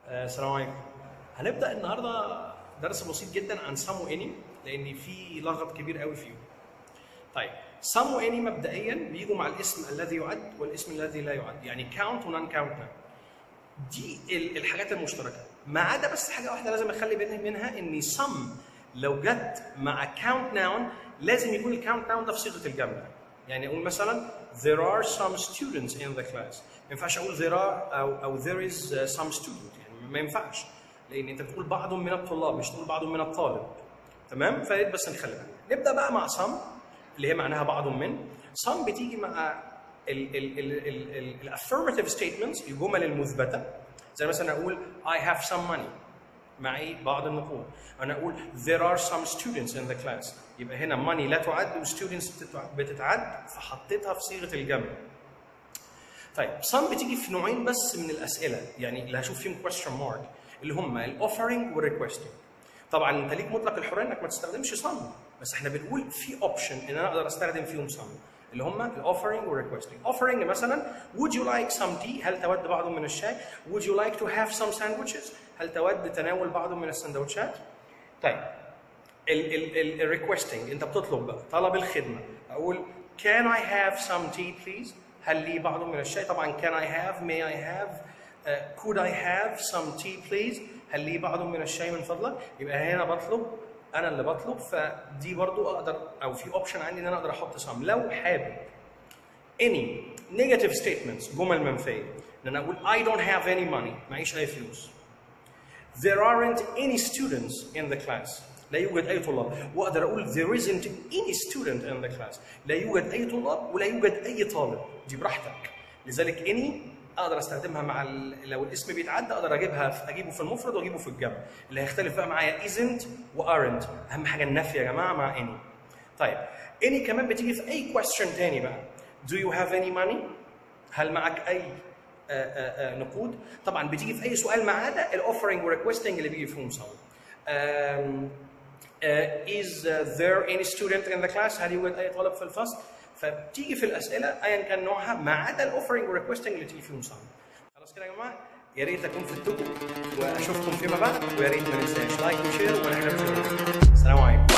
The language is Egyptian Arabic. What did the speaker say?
آه، السلام عليكم هنبدا النهارده درس بسيط جدا عن سم واني لان في لغط كبير قوي فيهم طيب سم واني مبدئيا بيجوا مع الاسم الذي يعد والاسم الذي لا يعد يعني كاونت ونون كاونت دي ال- الحاجات المشتركه ما عدا بس حاجه واحده لازم اخلي بالي منها ان سم لو جت مع كاونت ناون لازم يكون الكاونت ناون ده في صيغه الجمع يعني اقول مثلا there are some students in the class ما ينفعش اقول there are او او there is uh, some student يعني ما ينفعش لان انت بتقول بعض من الطلاب مش تقول بعض من الطالب تمام فياريت بس نخلي بالنا نبدا بقى مع some اللي هي معناها بعض من some بتيجي مع الافirmative statements الجمل المثبته زي مثلا اقول I have some money معي بعض النقود انا اقول there are some students in the class يبقى هنا money لا تعد و students بتتع- بتتعد فحطيتها في صيغه الجمع طيب some بتيجي في نوعين بس من الاسئله يعني اللي هشوف فيهم question mark اللي هم الاوفرنج والريكوستنج طبعا انت ليك مطلق الحريه انك ما تستخدمش some بس احنا بنقول في اوبشن ان انا اقدر استخدم فيهم some اللي هم الاوفرنج والريكوستنج اوفرنج مثلا would you like some tea هل تود بعض من الشاي would you like to have some sandwiches هل تود تناول بعض من السندوتشات طيب الريكوستنج انت بتطلب بقى طلب الخدمه اقول can I have some tea please هل لي بعض من الشاي طبعا can I have may I have uh, could I have some tea please هل لي بعض من الشاي من فضلك يبقى هنا بطلب انا اللي بطلب فدي برضو اقدر او في اوبشن عندي ان انا اقدر احط some لو حابب any negative statements جمل منفيه ان انا اقول I don't have any money معيش اي فلوس There aren't any students in the class. لا يوجد أي طلاب. وأقدر أقول there isn't any student in the class. لا يوجد أي طلاب ولا يوجد أي طالب. دي براحتك. لذلك any أقدر أستخدمها مع ال... لو الاسم بيتعدى أقدر أجيبها في... أجيبه في المفرد وأجيبه في الجمع. اللي هيختلف بقى معايا isn't و aren't. أهم حاجة النفي يا جماعة مع any. طيب any كمان بتيجي في أي question تاني بقى. Do you have any money؟ هل معك أي آه، آه، آه، نقود طبعا بتيجي في اي سؤال ما عدا الاوفرنج والريكوستنج اللي بيجي فيهم سوا um, uh, is uh, there any student in the class هل يوجد اي طالب في الفصل فبتيجي في الاسئله ايا كان نوعها ما عدا الاوفرنج والريكوستنج اللي تيجي فيهم سوا خلاص كده يا جماعه يا ريت اكون فدتكم واشوفكم فيما بعد ويا ريت ما ننساش لايك وشير ونحن السلام عليكم